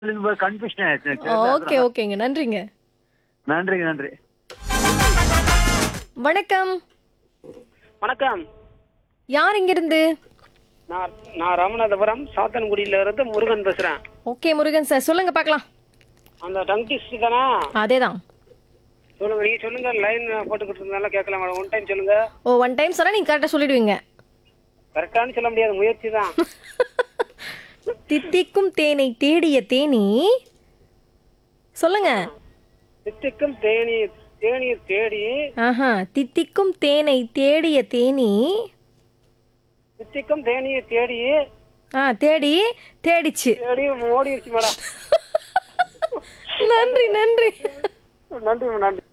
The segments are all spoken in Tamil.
கன்ஃபியூஷன் ஆயிடுச்சு எனக்கு. ஓகே ஓகேங்க நன்றிங்க நன்றிங்க நன்றி வணக்கம் வணக்கம் யார் இங்கிருந்து நான் நான் ராமநாதபுரம் சாத்தன்குடியில இருந்து முருகன் பேசுறேன் ஓகே முருகன் சார் சொல்லுங்க பார்க்கலாம் அந்த டங் டெஸ்ட் தானே அதேதான் சொல்லுங்க நீங்க சொல்லுங்க லைன் போட்டுக்கிட்டு இருந்தாலும் கேட்கலாம் மேடம் ஒன் டைம் சொல்லுங்க ஓ ஒன் டைம் சொன்னா நீங்க கரெக்டா சொல்லிடுவீங்க கரெக்டானு சொல்ல முடியாது முயற்சி தான் தித்திக்கும் தேனை தேடிய தேனி சொல்லுங்க சித்திக்கும் தேனி தேனியை தேடி ஆஹா தித்திக்கும் தேனை தேடிய தேனி சித்திக்கும் தேனியை தேடி ஆ தேடி தேடிச்சு தேடி ஓடிடுச்சு மேடம் நன்றி நன்றி நன்றி நன்றி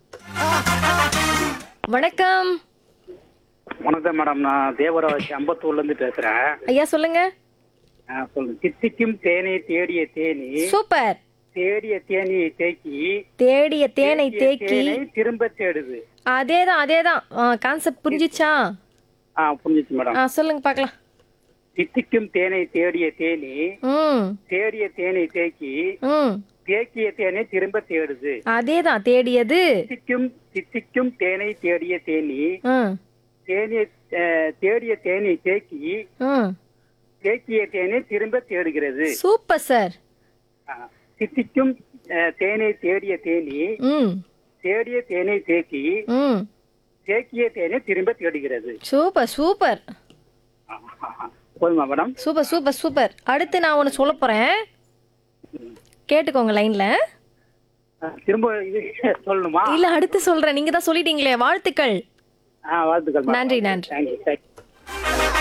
வணக்கம் வணக்கம் மேடம் நான் தேவராஜ் அம்பத்தூர்ல இருந்து பேசுறேன் ஐயா சொல்லுங்க ஆ, சொல்லுங்க தித்திக்கும் தேனை தேடிய தேனி சூப்பர் தேடிய தேனியை தேக்கி தேடிய தேனை தேக்கிய தேக்கி தேனை திரும்ப தேடுது அதேதான் அதேதான் கான்செப்ட் புரிஞ்சிச்சா ஆ புரிஞ்சிச்சு மேடம் ஆ சொல்லுங்க பார்க்கலாம் தித்திக்கும் தேனை தேடிய தேனி ம் தேடிய தேனை தேக்கி ம் தேக்கிய தேனை திரும்ப தேடுது அதேதான் தேடியது தித்திக்கும் தித்திக்கும் தேனை தேடிய தேனி ம் தேனிய அஹ், தேடிய தேனை தேக்கி ம் தேக்கிய தேனை திரும்ப தேடுகிறது சூப்பர் சார் ஆ, தித்திக்கும் அஹ், தேனை தேடிய தேனி ம் தேடிய தேனை தேக்கி ம் தேக்கிய தேனை திரும்ப தேடுகிறது சூப்பர் சூப்பர் போதுமா மேடம் சூப்பர் சூப்பர் சூப்பர் அடுத்து நான் ஒன்று சொல்ல போகிறேன் கேட்டுக்கோங்க லைனில் ஆ, திரும்ப இது சொல்லணுமா இல்லை அடுத்து சொல்கிறேன் நீங்கள் தான் சொல்லிட்டீங்களே வாழ்த்துக்கள் ஆ வாழ்த்துக்கள் மேடம். நன்றி, நன்றி. தேங்க்யூ தேங்க்யூ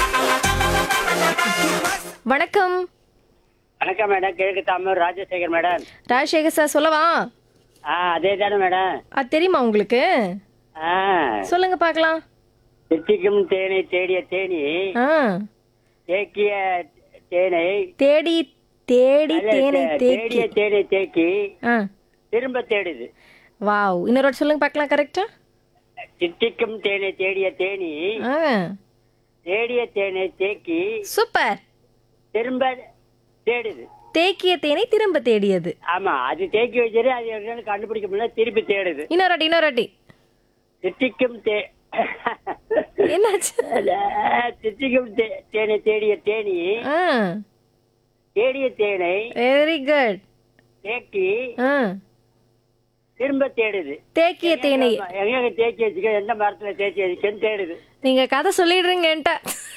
வணக்கம் வணக்கம் மேடம் கிழக்கு தாமர் ராஜசேகர் மேடம் ராஜசேகர் சார் சொல்லவா ஆ அதே தானே மேடம் அது தெரியுமா உங்களுக்கு ஆ சொல்லுங்க பார்க்கலாம் சித்திக்கும் தேனை தேடிய தேனி ஆ தேக்கிய தேனை தேடி தேடி தேனை தேக்கி தேடிய தேனை தேக்கி ஆ திரும்ப தேடுது வாவ் இன்னொரு வாட்டி சொல்லுங்க பார்க்கலாம் கரெக்டா சித்திக்கும் தேனை தேடிய தேனி ஆ தேடிய தேனை தேக்கி சூப்பர் திரும்ப தேடுது தேக்கிய தேனை திரும்ப தேடியது ஆமா அது தேக்கி வச்சிரு அது என்னன்னு கண்டுபிடிக்க முடியல திருப்பி தேடுது இன்னொரு வாட்டி இன்னொரு வாட்டி சித்திக்கும் தே என்னாச்சு சித்திக்கும் தே- தேனை தேடிய தேனி ஆ தேடிய தேனை வெரி குட் தேக்கி ஆ திரும்ப தேடுது தேக்கிய தேனை எங்க தேக்கி வச்சுக்க எந்த மரத்துல தேக்கி வச்சுக்கன்னு தேடுது நீங்க கதை சொல்லிடுறீங்க என்கிட்ட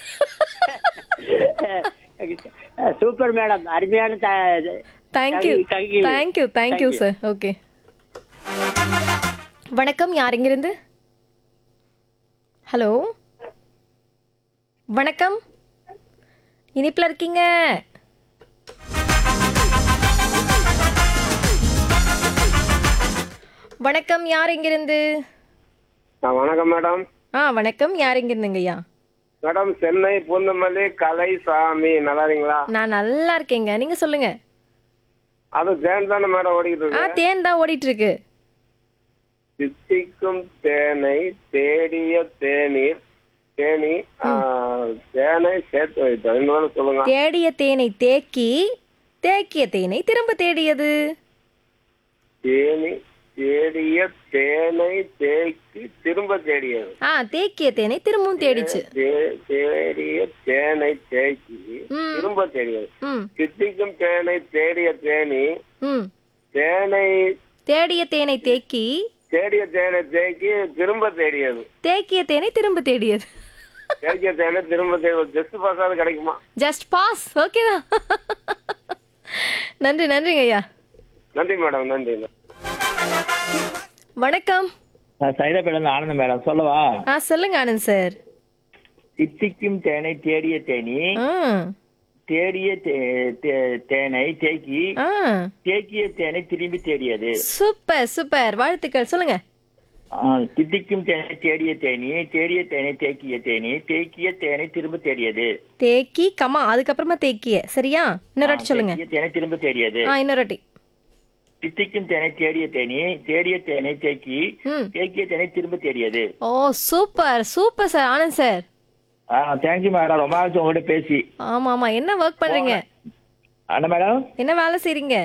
சூப்பர் மேடம் அருமையான த- thank you Thank you. Thank you thank you sir okay வணக்கம் யார் இங்கிருந்து ஹலோ வணக்கம் இனிப்பில் இருக்கீங்க வணக்கம் யார் இங்கிருந்து ஆ, வணக்கம் மேடம் ஆ வணக்கம் யார் இங்கிருந்துங்க ஐயா மேடம் சென்னை பூந்தமல்லி கலைசாமி நல்லா இருக்கீங்களா நான் நல்லா இருக்கேங்க நீங்க சொல்லுங்க அது தேன் தானே மேடம் ஓடிக்கிட்டு ஆ இருக்கு தேன் தான் ஓடிட்டு இருக்கு சித்திக்கும் தேனை தேடிய தேநீர் தேனி ஆ, தேனை சேர்த்து வைத்தோம் இன்னொரு சொல்லுங்க தேடிய தேனை தேக்கி தேக்கிய தேனை திரும்ப தேடியது தேனி தேடிய தேனை தேக்கி திரும்ப தேடியது ஆ தேக்கிய தேனை திரும்பவும் தேடிச்சு தே- தேடிய தேனை தேக்கி ம். திரும்ப தேடியது ம் சித்திக்கும் தேனை தேடிய தேனி ம் தேனை தேடிய தேனை தேக்கி தேடிய தேனை தேக்கி திரும்ப தேடியது தேக்கிய தேனை திரும்ப தேடியது தேடிய தேனை திரும்ப தேடி ஜஸ்ட் பாஸாவது கிடைக்குமா ஜஸ்ட் பாஸ் ஓகேதான் நன்றி நன்றிங்க ஐயா நன்றி மேடம் நன்றி வணக்கம் நான் சைதாப்பேட்டில் ஆனந்த் மேடம் சொல்லவா ஆ சொல்லுங்க ஆனந்த் சார் சித்திக்கும் தேனை தேடிய தேனி ஆ தேடிய தே- தே- தேனை தேக்கி ஆ தேக்கிய தேனை திரும்பி தேடியது சூப்பர் சூப்பர் வாழ்த்துக்கள் சொல்லுங்க ஆ, சித்திக்கும் தேனை தேடிய தேனி தேடிய தேனை தேக்கிய தேனி தேக்கிய தேனை திரும்ப தேடியது தேக்கி கமா அதுக்கப்புறமா தேக்கிய சரியா இன்னொரு வாட்டி சொல்லுங்க தேக்கிய தேனை திரும்ப தேடியது ஆ இன்னொரு வாட்டி சித்திக்கும் தேனை தேடிய தேனி தேடிய தேனை தேக்கி ம் தேக்கிய தேனை திரும்ப தேடியது ஓ super super sir Anand sir ஆ தேங்க்யூ மேடம் ரொம்ப நாள் உங்கள்கிட்ட பேசி ஆமா ஆமா என்ன ஒர்க் பண்றீங்க அண்ணா மேடம் என்ன வேலை செய்றீங்க